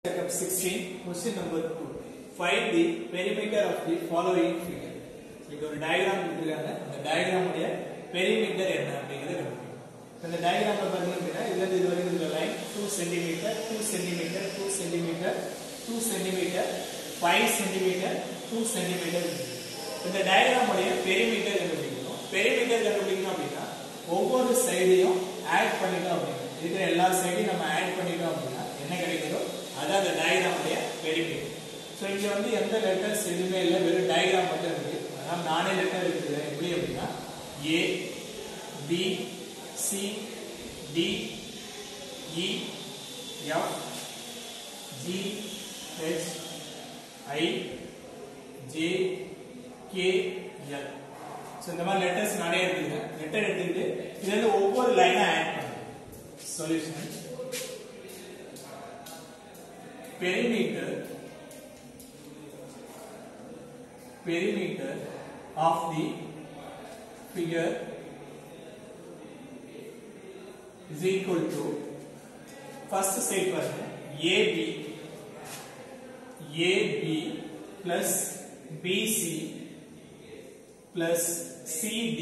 Step 16, question number 2. Find the perimeter of the following figure. இங்க ஒரு diagram கொடுத்துருக்காங்க அந்த டயகிராம் உடைய பெரிமீட்டர் என்ன அப்படிங்கறத கண்டுபிடிக்கணும் இப்ப இந்த டயகிராம்ல பாத்தீங்க அப்படின்னா இதுல இருந்து இது வரைக்கும் இருக்கிற line 2 centimetre 2 centimetre 2 centimetre 2 centimetre 5 centimetre 2 centimetre இந்த டயகிராம் உடைய பெரிமீட்டர் கண்டுபிடிக்கணும் பெரிமீட்டர் கண்டுபிடிக்கணும் அப்படின்னா ஒவ்வொரு சைடையும் ஆட் பண்ணிட்டோம் அப்படின்னா இருக்கிற எல்லா சைடையும் நம்ம ஆட் பண்ணிட்டோம் அப்படின்னா என்ன கிடைக்குதோ அதான் அந்த டயகிராம் உடைய பெரிமீட்டர் ஸோ இங்க வந்து எந்த லெட்டர்ஸ் எதுவுமே இல்லை வெறும் டயகிராம் மட்டும் இருக்கு அதான் நானே லெட்டர் இருக்குது எப்படி அப்படின்னா A B C D E F G H I J K L so இந்த மாதிரி லெட்டர்ஸ் நானே எடுத்துக்கிறேன் லெட்டர் எடுத்துக்கிட்டு இதுல இருந்து ஒவ்வொரு லைனா ஆட் பண்ணுறேன் solution perimeter perimeter of the figure is equal to first side பாருங்க AB AB plus BC plus CD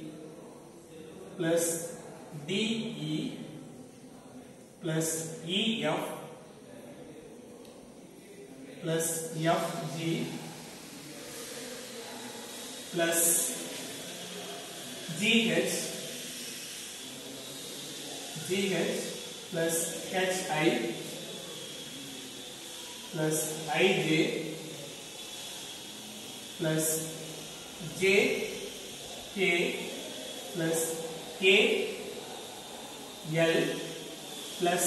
plus DE plus EF plus FG plus GH GH plus HI plus IJ plus JK plus KL plus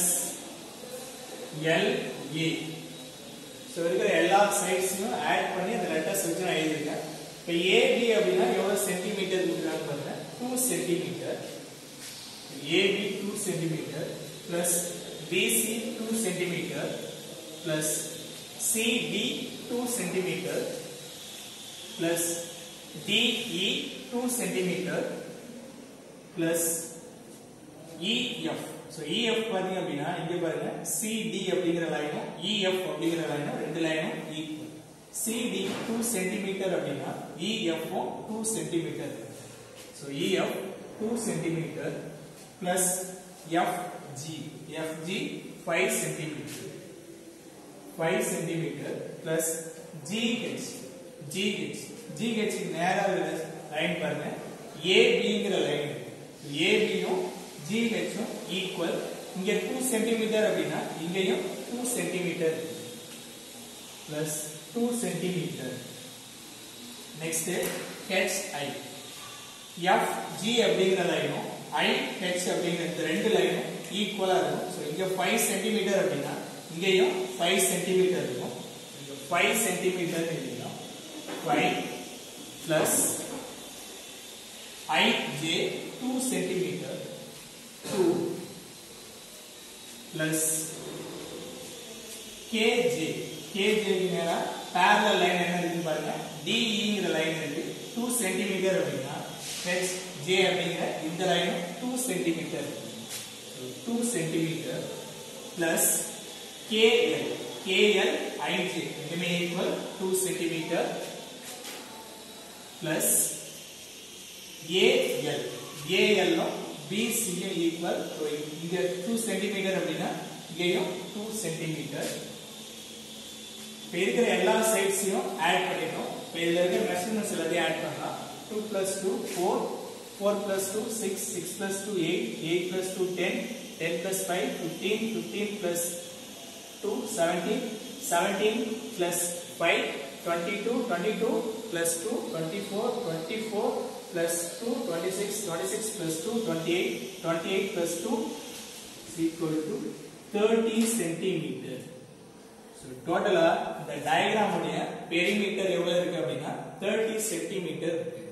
LA so இருக்கிற எல்லா சைட்ஸையும் add பண்ணி அந்த letters வச்சு நான் எழுதிருக்கேன் இப்போ AB அப்படின்னா எவ்வளோ சென்டிமீட்டர் கொடுக்குறாங்க பாருங்க two centimetre AB two centimetre plus BC two centimetre plus CD two centimetre plus DE two centimetre plus EF so EF பாத்தீங்க அப்படின்னா இங்க பாருங்க சிடி அப்படிங்கிற லைனும் இஎஃப் அப்படிங்கிற லைனும் ரெண்டு லைனும் ஈக்குவல் சிடி டூ சென்டிமீட்டர் அப்படின்னா இஎஃப்பும் two centimetre so EF two centimetre plus FG FG five centimetre five centimetre plus GH GH GH நேராக லைன் பாருங்க ஏபிங்கிற லைன் ஏபியும் ஜிஹெச்சும் ஈக்குவல் இங்க டூ சென்டிமீட்டர் அப்படின்னா இங்கேயும் two centimetre plus two centimetre next H I F G அப்படிங்கிற லைனும் ஐ ஹெச் அப்படிங்கிற இந்த ரெண்டு லைனும் ஈக்குவலா இருக்கும் ஸோ இங்க ஃபைவ் சென்டிமீட்டர் அப்படின்னா இங்கேயும் ஃபைவ் சென்டிமீட்டர் இருக்கும் இங்க ஃபைவ் சென்டிமீட்டர் எழுதிக்கலாம் five plus I J two centimetre 2 plus kj kj மேல parallel line என்ன இருக்குன்னு பாருங்க DE ங்கிற லைன் இருக்கு 2 cm அப்படினா HJ அப்படிங்கிற இந்த line 2 cm 2 cm plus KL KL IJ ரெண்டுமே equal 2 cm plus AL AL ம் BCA equal இங்க 2 சென்டிமீட்டர் அப்படின்னா இங்கேயும் 2 சென்டிமீட்டர் இப்போ இருக்கிற எல்லா சைட்ஸையும் ஆட் பண்ணிட்டோம் இப்போ இதுல இருக்கிற மெஷர்மெண்ட்ஸ் எல்லாத்தையும் ஆட் பண்ணலாம் 2 plus 2 4 4 plus 2 6 6 plus 2 8 8 plus 2 10 10 plus 5 15 15 plus 2 17 17 plus 5 22 22 plus 2 24 24 plus 2 26 26 plus 2 28 28 plus 2 is equal to 30 centimeter so டோட்டலா இந்த டயகிராம் உடைய பெரிமீட்டர் எவ்வளவு இருக்கு அப்படின்னா 30 சென்டிமீட்டர் இருக்கு